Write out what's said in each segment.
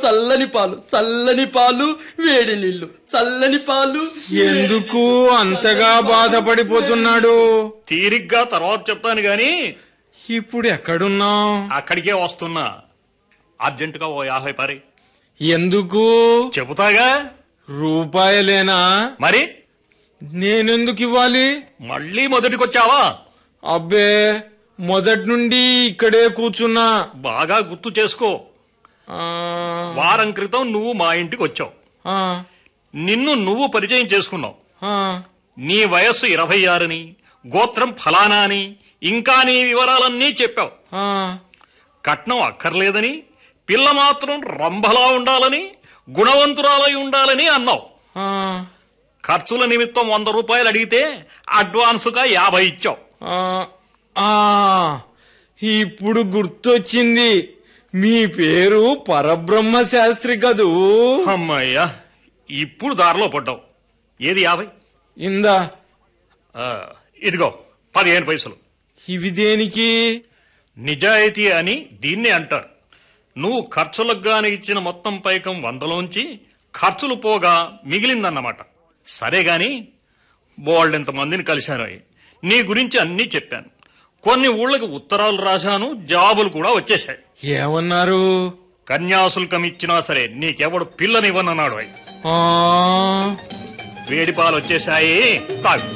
చల్లని పాలు చల్లని పాలు వేడి నీళ్లు చల్లని పాలు ఎందుకు అంతగా బాధపడిపోతున్నాడు తీరిగ్గా తర్వాత చెప్తాను గాని ఇప్పుడు ఎక్కడున్నావు అక్కడికే వస్తున్నా అర్జెంటుగా ఓ యాభై పారి ఎందుకు చెబుతాగా రూపాయలేనా మరి నేనెందుకు ఇవ్వాలి మళ్ళీ మొదటికొచ్చావా అబ్బే మొదటి నుండి ఇక్కడే కూర్చున్నా బాగా గుర్తు చేసుకో ఆ, వారం క్రితం నువ్వు మా ఇంటికి వచ్చావు ఆ, నిన్ను నువ్వు పరిచయం చేసుకున్నావు ఆ. నీ వయస్సు ఇరవై ఆరని గోత్రం ఫలానా అని ఇంకా నీ వివరాలన్నీ చెప్పావు ఆ, కట్నం అక్కర్లేదని పిల్ల మాత్రం రంభలా ఉండాలని గుణవంతురాలై ఉండాలని అన్నావు ఆ, ఖర్చుల నిమిత్తం వంద రూపాయలు అడిగితే అడ్వాన్సుగా యాభై ఇచ్చావు ఆ, ఆ. ఇప్పుడు గుర్తొచ్చింది మీ పేరు పరబ్రహ్మ శాస్త్రి కదూ అమ్మయ్యా ఇప్పుడు దారిలో పడ్డావు ఏది యాభై ఇందా ఆ, ఇదిగో పదిహేను పైసలు ఇవి దేనికి నిజాయితీ అని దీన్ని అంటారు నువ్వు ఖర్చులకు గాని ఇచ్చిన మొత్తం పైకం వందలోంచి ఖర్చులు పోగా మిగిలిందన్నమాట సరే గాని బోల్డెంత మందిని కలిశాను నీ గురించి అన్నీ చెప్పాను కొన్ని ఊళ్ళకి ఉత్తరాలు రాశాను జాబులు కూడా వచ్చేశాయి ఏమన్నారు కన్యాశుల్కం ఇచ్చినా సరే నీకెవడు పిల్లనివ్వనన్నాడు అయి ఆ, వేడి పాలు వచ్చేశాయి తాగు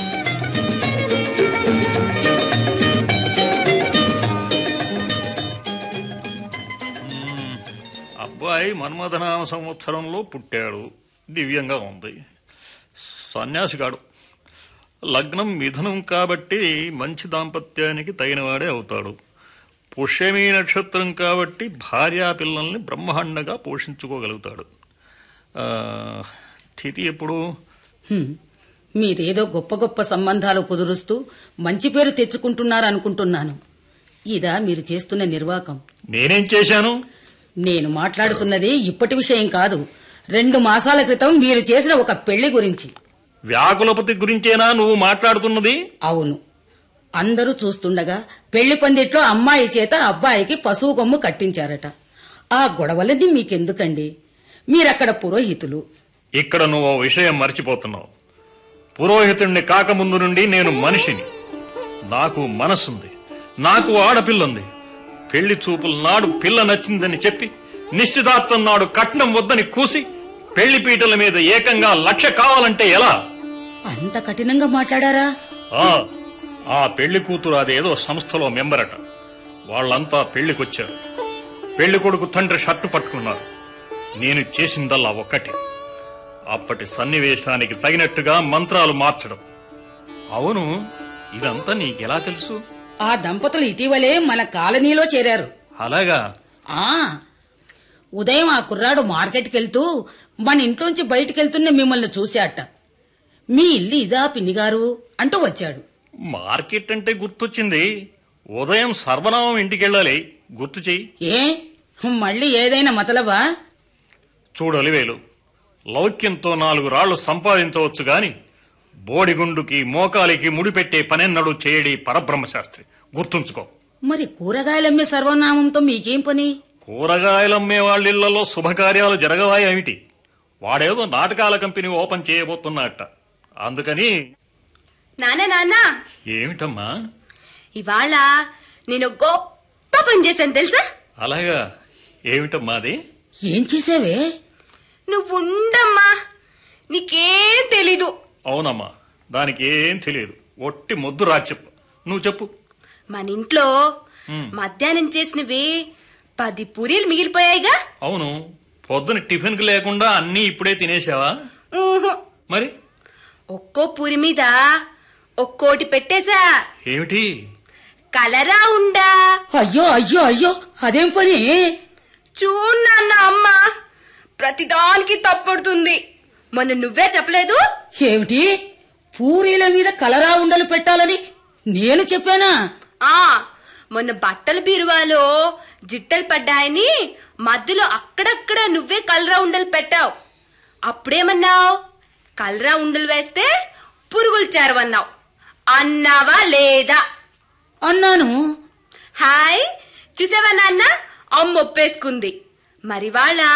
మ్మ్. అబ్బాయి మన్మథనామ సంవత్సరంలో పుట్టాడు దివ్యంగా ఉంది సన్యాసిగాడు లగ్నం మిథునం కాబట్టి మంచి దాంపత్యానికి తగినవాడే అవుతాడు పుష్యమీ నక్షత్రం కాబట్టి భార్యా పిల్లల్ని బ్రహ్మాండంగా పోషించుకోగలుగుతాడు ఆ, తిథి ఎప్పుడు హ్మ్. మీరేదో గొప్ప గొప్ప సంబంధాలు కుదురుస్తూ మంచి పేరు తెచ్చుకుంటున్నారనుకుంటున్నాను ఇదా మీరు చేస్తున్న నిర్వాకం నేనేం చేశాను నేను మాట్లాడుతున్నది ఇప్పటి విషయం కాదు రెండు మాసాల క్రితం మీరు చేసిన ఒక పెళ్లి గురించి వ్యాకులపతి గురించేనా నువ్వు మాట్లాడుతున్నది అవును అందరూ చూస్తుండగా పెళ్లి పందిట్లో అమ్మాయి చేత అబ్బాయికి పశువు కొమ్ము కట్టించారట ఆ గొడవలన్నీ మీకెందుకండి మీరక్కడ పురోహితులు ఇక్కడ నువ్వు ఓ విషయం మర్చిపోతున్నావు పురోహితుణ్ణి కాకముందు నుండి నేను మనిషిని నాకు మనసుంది నాకు ఆడపిల్లుంది పెళ్లి చూపుల నాడు పిల్ల నచ్చిందని చెప్పి నిశ్చితార్థం నాడు కట్నం వద్దని కూసి పెళ్లి పీటల మీద ఏకంగా లక్ష కావాలంటే ఎలా అంత కఠినంగా మాట్లాడారా ఆ ఆ పెళ్లి కూతురు అదేదో సంస్థలో మెంబరట వాళ్ళంతా పెళ్లికొచ్చారు పెళ్లి కొడుకు తండ్రి షర్టు పట్టుకున్నారు నేను చేసిందల్లా ఒక్కటి అప్పటి సన్నివేశానికి తగినట్టుగా మంత్రాలు మార్చడం అవును ఇదంతా నీకెలా తెలుసు ఆ దంపతులు ఇటీవలే మన కాలనీలో చేరారు అలాగా ఆ ఉదయం ఆ కుర్రాడు మార్కెట్కి వెళ్తూ మన ఇంట్లోంచి బయటికెళ్తున్న మిమ్మల్ని చూశాట మీ ఇల్లు ఇదా పిన్నిగారు అంటూ వచ్చాడు మార్కెట్ అంటే గుర్తొచ్చింది ఉదయం సర్వనామం ఇంటికెళ్ళాలి గుర్తు చెయ్యి ఏ మళ్ళీ ఏదైనా మతలవా చూడలివేలు లౌక్యంతో నాలుగు రాళ్లు సంపాదించవచ్చు గాని బోడిగుండుకి మోకాలికి ముడిపెట్టే పనెన్నడు చేయడి పరబ్రహ్మశాస్త్రి గుర్తుంచుకో మరి కూరగాయలమ్మే సర్వనామంతో మీకేం పని కూరగాయలమ్మే వాళ్ళిళ్లలో శుభకార్యాలు జరగవా ఏమిటి వాడేదో నాటకాల కంపెనీ ఓపెన్ చేయబోతున్నట్ట అందుకని నాన్న నాన్న ఏమిటమ్మా ఇవాళ నేను గొప్ప పని చేశాను తెలుసా అలాగా ఏమిటమ్మా అది ఏం చేసావే నువ్వు ఉండమ్మా నీకేం తెలీదు అవునమ్మా దానికి ఏం తెలియదు ఒట్టి మొద్దు రా చెప్పు నువ్వు చెప్పు మన ఇంట్లో మధ్యాహ్నం చేసినవి పది పూరీలు మిగిలిపోయాయిగా అవును పొద్దున టిఫిన్కి లేకుండా అన్నీ ఇప్పుడే తినేసావా ఊహు. మరి ఒక్కో పూరి మీద ఒక్కోటి పెట్టేశా ఏమిటి కలరా ఉండా అయ్యో అయ్యో అయ్యో అదేం పని చూడు నాన్న అమ్మ ప్రతిదానికి తప్పుడుతుంది మొన్న నువ్వే చెప్పలేదు ఏమిటి పూరీల మీద కలరా ఉండలు పెట్టాలని నేను చెప్పానా ఆ మొన్న బట్టల బీరువాలో జిట్టలు పడ్డాయని మధ్యలో అక్కడక్కడ నువ్వే కలరా ఉండలు పెట్టావు అప్పుడేమన్నావు కలరా ఉండలు వేస్తే పురుగులు చేరవన్నావు అన్నావా లేదా అన్నాను హాయ్ చూసావా నాన్న అమ్మ ఒప్పేసుకుంది మరి వాళ్ళ